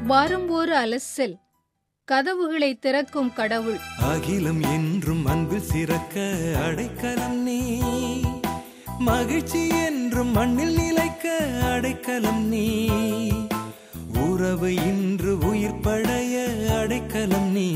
வாரம் ஒரு அலசல் கதவுகளை திறக்கும் கடவுள் அகிலம் என்றும் அன்பில் சிறக்க அடைக்கலம் நீ மகிழ்ச்சி என்றும் மண்ணில் நிலைக்க அடைக்கலம் நீ உறவு இன்று உயிர் படைய அடைக்கலம் நீ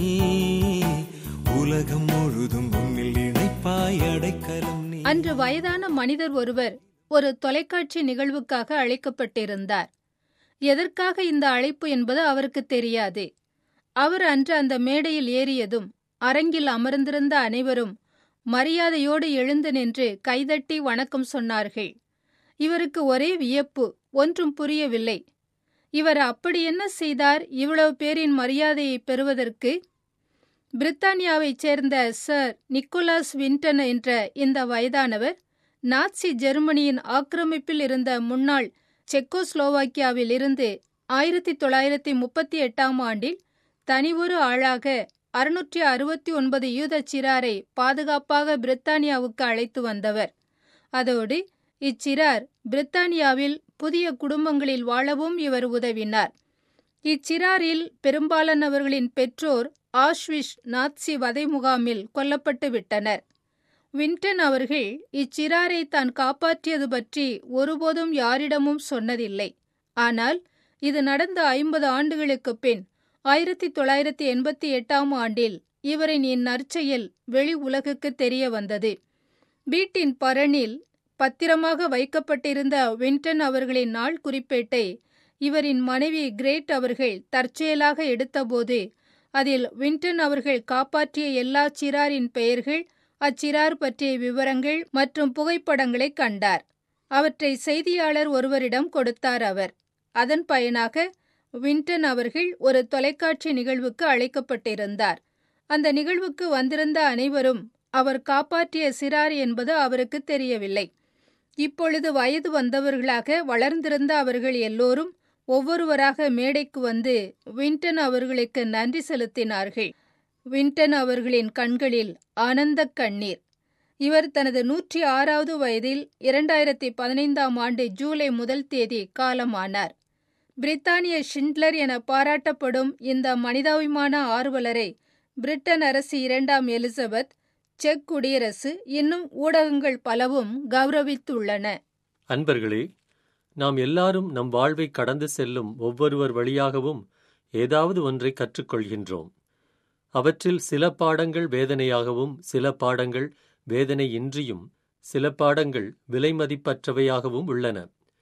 உலகம் முழுதும் உன்னில் இணைப்பாய் அடைக்கலம் நீ அன்று வயதான மனிதர் ஒருவர் ஒரு தொலைக்காட்சி நிகழ்வுக்காக அழைக்கப்பட்டிருந்தார் எதற்காக இந்த அழைப்பு என்பது அவருக்கு தெரியாது அவர் அன்று அந்த மேடையில் ஏறியதும் அரங்கில் அமர்ந்திருந்த அனைவரும் மரியாதையோடு எழுந்து நின்று கைதட்டி வணக்கம் சொன்னார்கள் இவருக்கு ஒரே வியப்பு ஒன்றும் புரியவில்லை இவர் அப்படி என்ன செய்தார் இவ்வளவு பேரின் மரியாதையை பெறுவதற்கு பிரித்தானியாவைச் சேர்ந்த சர் நிக்கோலாஸ் வின்டன் என்ற இந்த வயதானவர் நாட்சி ஜெர்மனியின் ஆக்கிரமிப்பில் இருந்த முன்னாள் செக்கோஸ்லோவாக்கியாவில் இருந்து ஆயிரத்தி தொள்ளாயிரத்தி முப்பத்தி எட்டாம் ஆண்டில் தனி ஒரு ஆளாக அறுநூற்றி அறுபத்தி ஒன்பது யூத சிறாரை பாதுகாப்பாக பிரித்தானியாவுக்கு அழைத்து வந்தவர் அதோடு இச்சிறார் பிரித்தானியாவில் புதிய குடும்பங்களில் வாழவும் இவர் உதவினார் இச்சிறாரில் பெரும்பாலானவர்களின் பெற்றோர் ஆஷ்விஷ் நாத்சி வதை முகாமில் கொல்லப்பட்டு விட்டனர் வின்டன் அவர்கள் இச்சிறாரை தான் காப்பாற்றியது பற்றி ஒருபோதும் யாரிடமும் சொன்னதில்லை ஆனால் இது நடந்த ஐம்பது ஆண்டுகளுக்குப் பின் ஆயிரத்தி தொள்ளாயிரத்தி எண்பத்தி எட்டாம் ஆண்டில் இவரின் இந்நற்செயல் வெளி உலகுக்கு தெரிய வந்தது வீட்டின் பரணில் பத்திரமாக வைக்கப்பட்டிருந்த வின்டன் அவர்களின் நாள் குறிப்பேட்டை இவரின் மனைவி கிரேட் அவர்கள் தற்செயலாக எடுத்தபோது அதில் வின்டன் அவர்கள் காப்பாற்றிய எல்லா சிறாரின் பெயர்கள் அச்சிறார் பற்றிய விவரங்கள் மற்றும் புகைப்படங்களை கண்டார் அவற்றை செய்தியாளர் ஒருவரிடம் கொடுத்தார் அவர் அதன் பயனாக வின்டன் அவர்கள் ஒரு தொலைக்காட்சி நிகழ்வுக்கு அழைக்கப்பட்டிருந்தார் அந்த நிகழ்வுக்கு வந்திருந்த அனைவரும் அவர் காப்பாற்றிய சிறார் என்பது அவருக்கு தெரியவில்லை இப்பொழுது வயது வந்தவர்களாக வளர்ந்திருந்த அவர்கள் எல்லோரும் ஒவ்வொருவராக மேடைக்கு வந்து வின்டன் அவர்களுக்கு நன்றி செலுத்தினார்கள் வின்டன் அவர்களின் கண்களில் ஆனந்தக் கண்ணீர் இவர் தனது நூற்றி ஆறாவது வயதில் இரண்டாயிரத்தி பதினைந்தாம் ஆண்டு ஜூலை முதல் தேதி காலமானார் பிரித்தானிய ஷிண்ட்லர் என பாராட்டப்படும் இந்த மனிதாபிமான ஆர்வலரை பிரிட்டன் அரசு இரண்டாம் எலிசபெத் செக் குடியரசு இன்னும் ஊடகங்கள் பலவும் கௌரவித்துள்ளன அன்பர்களே நாம் எல்லாரும் நம் வாழ்வை கடந்து செல்லும் ஒவ்வொருவர் வழியாகவும் ஏதாவது ஒன்றை கற்றுக்கொள்கின்றோம் அவற்றில் சில பாடங்கள் வேதனையாகவும் சில பாடங்கள் வேதனையின்றியும் சில பாடங்கள் விலைமதிப்பற்றவையாகவும் உள்ளன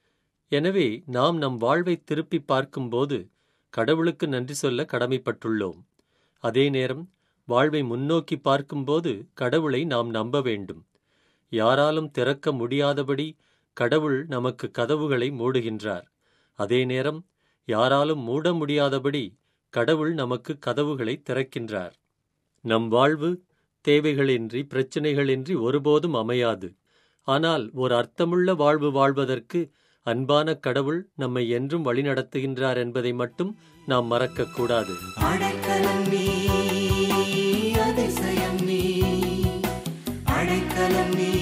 எனவே நாம் நம் வாழ்வை திருப்பி பார்க்கும்போது கடவுளுக்கு நன்றி சொல்ல கடமைப்பட்டுள்ளோம் அதே நேரம் வாழ்வை முன்னோக்கி பார்க்கும்போது கடவுளை நாம் நம்ப வேண்டும் யாராலும் திறக்க முடியாதபடி கடவுள் நமக்கு கதவுகளை மூடுகின்றார் அதே நேரம் யாராலும் மூட முடியாதபடி கடவுள் நமக்கு கதவுகளை திறக்கின்றார் நம் வாழ்வு தேவைகளின்றி பிரச்சனைகளின்றி ஒருபோதும் அமையாது ஆனால் ஒரு அர்த்தமுள்ள வாழ்வு வாழ்வதற்கு அன்பான கடவுள் நம்மை என்றும் வழிநடத்துகின்றார் என்பதை மட்டும் நாம் மறக்கக்கூடாது அடைக்கலம் நீ அதிசயம் நீ அடைக்கலம் நீ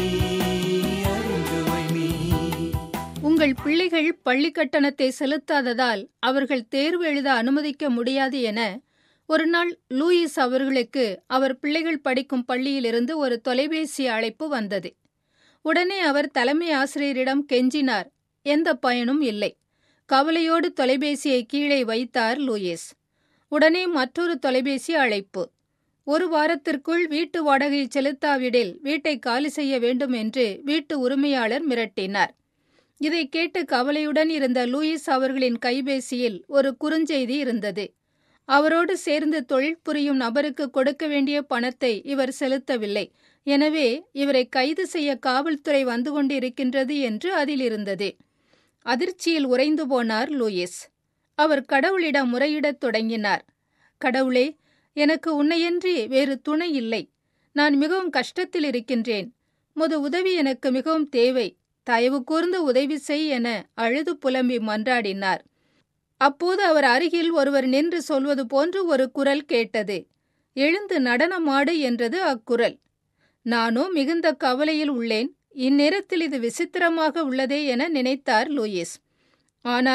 அருஞ்சுவை நீ உங்கள் பிள்ளைகள் பள்ளி கட்டணத்தை செலுத்தாததால் அவர்கள் தேர்வு எழுத அனுமதிக்க முடியாது என ஒரு நாள் லூயிஸ் அவர்களுக்கு அவர் பிள்ளைகள் படிக்கும் பள்ளியிலிருந்து ஒரு தொலைபேசி அழைப்பு வந்தது உடனே அவர் தலைமை ஆசிரியரிடம் கெஞ்சினார் எந்த பயனும் இல்லை கவலையோடு தொலைபேசியை கீழே வைத்தார் லூயிஸ் உடனே மற்றொரு தொலைபேசி அழைப்பு ஒரு வாரத்திற்குள் வீட்டு வாடகை செலுத்தாவிடில் வீட்டை காலி செய்ய வேண்டும் என்று வீட்டு உரிமையாளர் மிரட்டினார் இதை கேட்டு கவலையுடன் இருந்த லூயிஸ் அவர்களின் கைபேசியில் ஒரு குறுஞ்செய்தி இருந்தது அவரோடு சேர்ந்து தொழில் புரியும் நபருக்கு கொடுக்க வேண்டிய பணத்தை இவர் செலுத்தவில்லை எனவே இவரை கைது செய்ய காவல்துறை வந்து கொண்டிருக்கின்றது என்று அதில் இருந்தது அதிர்ச்சியில் உறைந்து போனார் லூயிஸ் அவர் கடவுளிடம் முறையிடத் தொடங்கினார் கடவுளே எனக்கு உன்னையன்றி வேறு துணை இல்லை நான் மிகவும் கஷ்டத்தில் இருக்கின்றேன் முது உதவி எனக்கு மிகவும் தேவை தயவு கூர்ந்து உதவி செய் என அழுது புலம்பி மன்றாடினார் அப்போது அவர் அருகில் ஒருவர் நின்று சொல்வது போன்று ஒரு குரல் கேட்டது எழுந்து நடனமாடு என்றது அக்குரல் நானோ மிகுந்த கவலையில் உள்ளேன் இந்நேரத்தில் இது விசித்திரமாக உள்ளதே என நினைத்தார் லூயிஸ் ஆனாலும்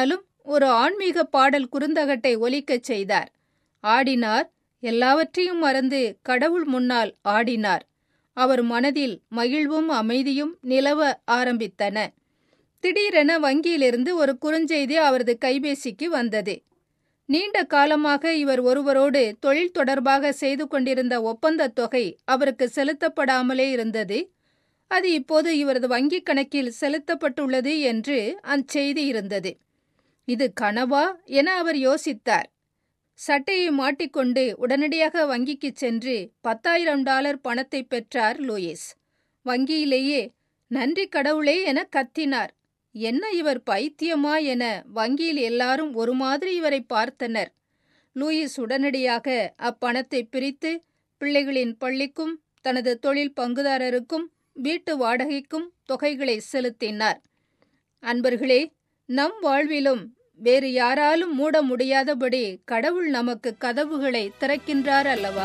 ஒரு ஆன்மீக பாடல் குறுந்தகட்டை ஒலிக்கச் செய்தார் ஆடினார் எல்லாவற்றையும் மறந்து கடவுள் முன்னால் ஆடினார் அவர் மனதில் மகிழ்வும் அமைதியும் நிலவ ஆரம்பித்தன திடீரென வங்கியிலிருந்து ஒரு குறுஞ்செய்தி அவரது கைபேசிக்கு வந்தது நீண்ட காலமாக இவர் ஒருவரோடு தொழில் தொடர்பாக செய்து கொண்டிருந்த ஒப்பந்தத் தொகை அவருக்கு செலுத்தப்படாமலே இருந்தது அது இப்போது இவரது வங்கிக் கணக்கில் செலுத்தப்பட்டுள்ளது என்று அச்செய்தி இருந்தது இது கனவா என அவர் யோசித்தார் சட்டையை மாட்டிக்கொண்டு உடனடியாக வங்கிக்கு சென்று பத்தாயிரம் டாலர் பணத்தை பெற்றார் லூயிஸ் வங்கியிலேயே நன்றி கடவுளே என கத்தினார் என்ன இவர் பைத்தியமா என வங்கியில் எல்லாரும் ஒரு மாதிரி இவரை பார்த்தனர் லூயிஸ் உடனடியாக அப்பணத்தை பிரித்து பிள்ளைகளின் பள்ளிக்கும் தனது தொழில் பங்குதாரருக்கும் வீட்டு வாடகைக்கும் தொகைகளை செலுத்தினார் அன்பர்களே நம் வாழ்விலும் வேறு யாராலும் மூட முடியாதபடி கடவுள் நமக்கு கதவுகளை திறக்கின்றார் அல்லவா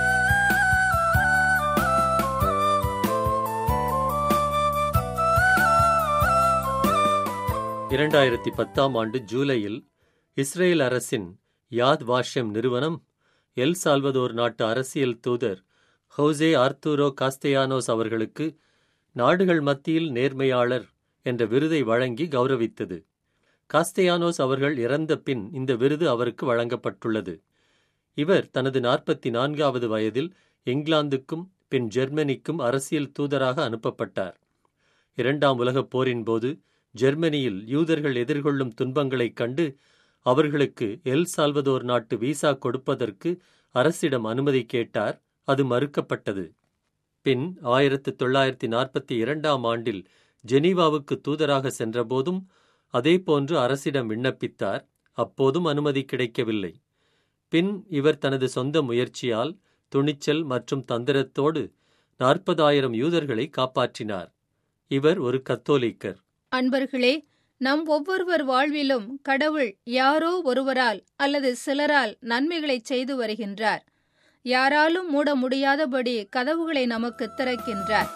இரண்டாயிரத்தி பத்தாம் ஆண்டு ஜூலையில் இஸ்ரேல் அரசின் யாத் வாஷ்யம் நிறுவனம் எல் சால்வதோர் நாட்டு அரசியல் தூதர் ஹோசே ஆர்த்தூரோ காஸ்தேயானோஸ் அவர்களுக்கு நாடுகள் மத்தியில் நேர்மையாளர் என்ற விருதை வழங்கி கௌரவித்தது காஸ்தேயானோஸ் அவர்கள் இறந்த பின் இந்த விருது அவருக்கு வழங்கப்பட்டுள்ளது இவர் தனது நாற்பத்தி நான்காவது வயதில் இங்கிலாந்துக்கும் பின் ஜெர்மனிக்கும் அரசியல் தூதராக அனுப்பப்பட்டார் இரண்டாம் உலகப் போரின் போது ஜெர்மனியில் யூதர்கள் எதிர்கொள்ளும் துன்பங்களைக் கண்டு அவர்களுக்கு எல் சால்வதோர் நாட்டு விசா கொடுப்பதற்கு அரசிடம் அனுமதி கேட்டார் அது மறுக்கப்பட்டது பின் ஆயிரத்து தொள்ளாயிரத்தி நாற்பத்தி இரண்டாம் ஆண்டில் ஜெனீவாவுக்கு தூதராக சென்றபோதும் அதேபோன்று அரசிடம் விண்ணப்பித்தார் அப்போதும் அனுமதி கிடைக்கவில்லை பின் இவர் தனது சொந்த முயற்சியால் துணிச்சல் மற்றும் தந்திரத்தோடு நாற்பதாயிரம் யூதர்களை காப்பாற்றினார் இவர் ஒரு கத்தோலிக்கர் அன்பர்களே நம் ஒவ்வொருவர் வாழ்விலும் கடவுள் யாரோ ஒருவரால் அல்லது சிலரால் நன்மைகளைச் செய்து வருகின்றார் யாராலும் மூட முடியாதபடி கதவுகளை நமக்கு திறக்கின்றார்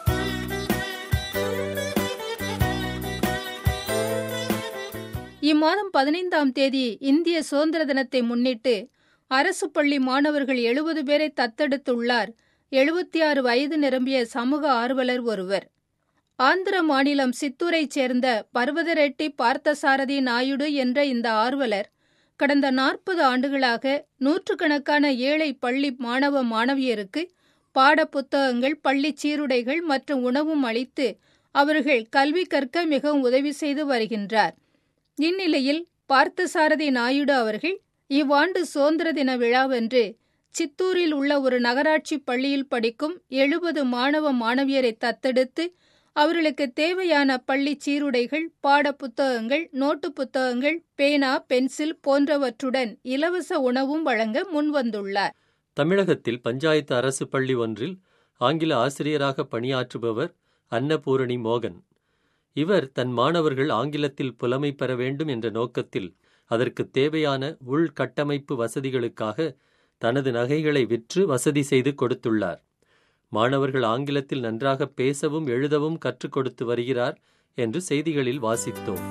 இம்மாதம் பதினைந்தாம் தேதி இந்திய சுதந்திர தினத்தை முன்னிட்டு அரசு பள்ளி மாணவர்கள் எழுபது பேரை தத்தெடுத்துள்ளார் எழுபத்தி ஆறு வயது நிரம்பிய சமூக ஆர்வலர் ஒருவர் ஆந்திர மாநிலம் சித்தூரைச் சேர்ந்த பர்வதரெட்டி பார்த்தசாரதி நாயுடு என்ற இந்த ஆர்வலர் கடந்த நாற்பது ஆண்டுகளாக நூற்றுக்கணக்கான ஏழை பள்ளி மாணவ மாணவியருக்கு பாட புத்தகங்கள் பள்ளி சீருடைகள் மற்றும் உணவும் அளித்து அவர்கள் கல்வி கற்க மிகவும் உதவி செய்து வருகின்றார் இந்நிலையில் பார்த்தசாரதி நாயுடு அவர்கள் இவ்வாண்டு சுதந்திர தின விழாவன்று சித்தூரில் உள்ள ஒரு நகராட்சி பள்ளியில் படிக்கும் எழுபது மாணவ மாணவியரை தத்தெடுத்து அவர்களுக்கு தேவையான பள்ளி சீருடைகள் பாட புத்தகங்கள் நோட்டு புத்தகங்கள் பேனா பென்சில் போன்றவற்றுடன் இலவச உணவும் வழங்க முன்வந்துள்ளார் தமிழகத்தில் பஞ்சாயத்து அரசு பள்ளி ஒன்றில் ஆங்கில ஆசிரியராக பணியாற்றுபவர் அன்னபூரணி மோகன் இவர் தன் மாணவர்கள் ஆங்கிலத்தில் புலமை பெற வேண்டும் என்ற நோக்கத்தில் அதற்கு தேவையான உள்கட்டமைப்பு வசதிகளுக்காக தனது நகைகளை விற்று வசதி செய்து கொடுத்துள்ளார் மாணவர்கள் ஆங்கிலத்தில் நன்றாக பேசவும் எழுதவும் கற்றுக் கொடுத்து வருகிறார் என்று செய்திகளில் வாசித்தோம்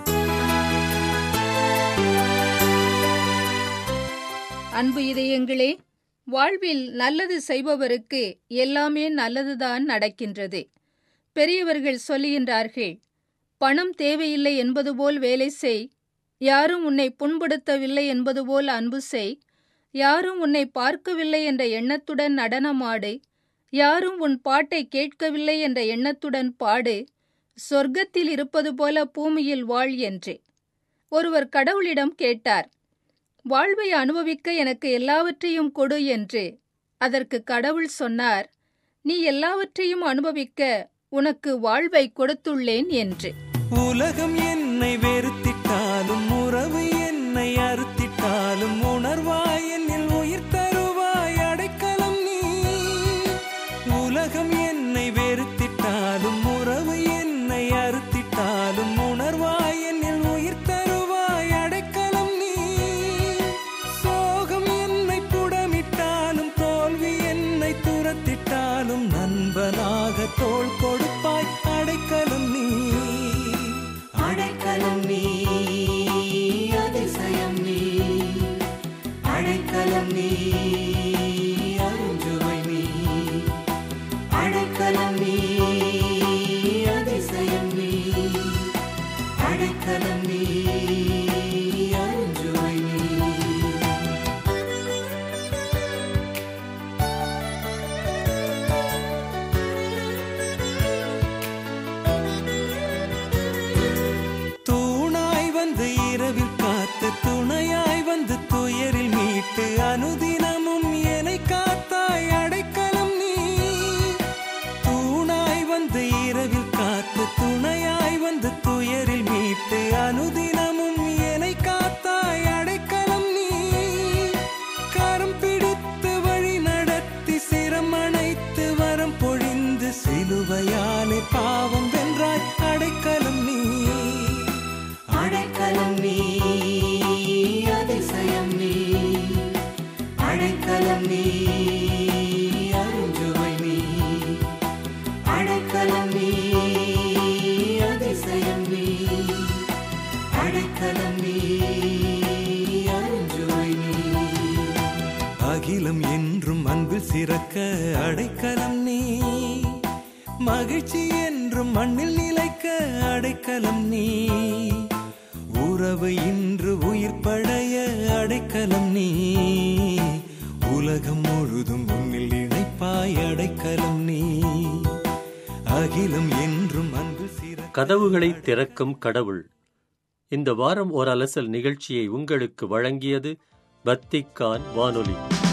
அன்பு இதயங்களே வாழ்வில் நல்லது செய்பவருக்கு எல்லாமே நல்லதுதான் நடக்கின்றது பெரியவர்கள் சொல்லுகின்றார்கள் பணம் தேவையில்லை என்பது போல் வேலை செய் யாரும் உன்னை புண்படுத்தவில்லை என்பது போல் அன்பு செய் யாரும் உன்னை பார்க்கவில்லை என்ற எண்ணத்துடன் நடனமாடு யாரும் உன் பாட்டை கேட்கவில்லை என்ற எண்ணத்துடன் பாடு சொர்க்கத்தில் இருப்பது போல பூமியில் வாழ் என்று ஒருவர் கடவுளிடம் கேட்டார் வாழ்வை அனுபவிக்க எனக்கு எல்லாவற்றையும் கொடு என்று அதற்கு கடவுள் சொன்னார் நீ எல்லாவற்றையும் அனுபவிக்க உனக்கு வாழ்வை கொடுத்துள்ளேன் என்று உலகம் என்னை வெறுத்திட்டாலும் உறவு என்னை அறுத்திட்டாலும் உணர்வாய் என்னில் உயிர் தருவாய் அடைக்கலம் நீ உலகம் என்னை வெறுத்திட்டாலும் உறவு என்னை அறுத்திட்டாலும் உணர்வாய் என்னில் உயிர் தருவாய் அடைக்கலம் நீ சோகம் என்னை புடமிட்டாலும் தோல்வி என்னை துரத்திட்டாலும் நண்பனாக தோள் கொடுப்பாய் அடைக்கலம் நீ அடைக்கலம் நீ அனுதினமும் என்னை காத்தாய் அடைக்கலம் நீ கரம் பிடித்து வழி நடத்தி சிரம் அணைத்து வரம் பொழிந்து சிலுவையாலே பாவம் வென்றாய் அடைக்கலம் நீ அடைக்கலம் நீ அதிசயம் நீ அடைக்கலம் நீ அருஞ்சுவை நீ அடைக்கலம் நீ அதிசயம் நீ அடைக்கலம் நீ அருஞ்சுவை நீ அகிலம் என்றும் அன்பில் சிறக்க அடைக்கலம் நீ மகிழ்ச்சி என்றும் மண்ணில் நிலைக்க அடைக்கலம் நீ உறவு இன்று உயிர் படைய அடைக்கலம் நீ உலகம் முழுதும் உன்னில் இணைப்பாய் அடைக்கலம் நீ அகிலம் என்றும் அன்பில் சிறக்க கதவுகளை திறக்கும் கடவுள் இந்த வாரம் ஓர் அலசல் நிகழ்ச்சியை உங்களுக்கு வழங்கியது பத்திக்கான் வானொலி